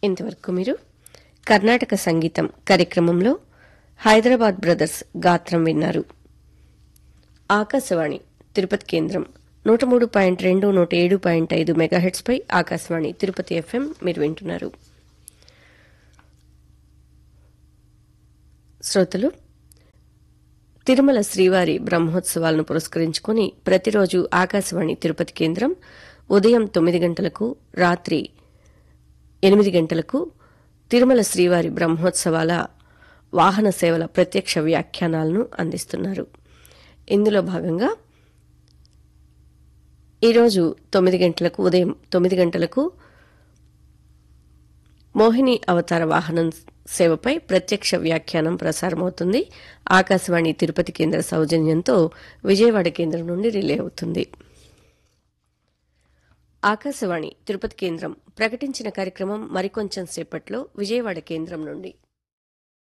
ఇంతవరకు మీరు కర్ణాటక సంగీతం కార్యక్రమంలో హైదరాబాద్ బ్రదర్స్ గాత్రం విన్నారు ఆకాశవాణి తిరుపతి కేంద్రం నూట మూడు పాయింట్ రెండు నూట ఏడు పాయింట్ ఐదు మెగాహెట్స్ పై ఆకాశవాణి తిరుపతి ఎఫ్ఎం మీరు వింటున్నారు శ్రోతలు తిరుమల శ్రీవారి బ్రహ్మోత్సవాలను పురస్కరించుకుని ప్రతిరోజు ఆకాశవాణి తిరుపతి కేంద్రం ఉదయం తొమ్మిది గంటలకు రాత్రి ఎనిమిది గంటలకు తిరుమల శ్రీవారి బ్రహ్మోత్సవాల వాహన సేవల ప్రత్యక్ష వ్యాఖ్యానాలను అందిస్తున్నారు ఇందులో భాగంగా ఈరోజు తొమ్మిది గంటలకు ఉదయం తొమ్మిది గంటలకు మోహిని అవతార వాహనం సేవపై ప్రత్యక్ష వ్యాఖ్యానం ప్రసారమవుతుంది ఆకాశవాణి తిరుపతి కేంద్ర సౌజన్యంతో విజయవాడ కేంద్రం నుండి రిలే అవుతుంది ఆకాశవాణి తిరుపతి కేంద్రం ప్రకటించిన కార్యక్రమం మరికొంచెం సేపట్లో విజయవాడ కేంద్రం నుండి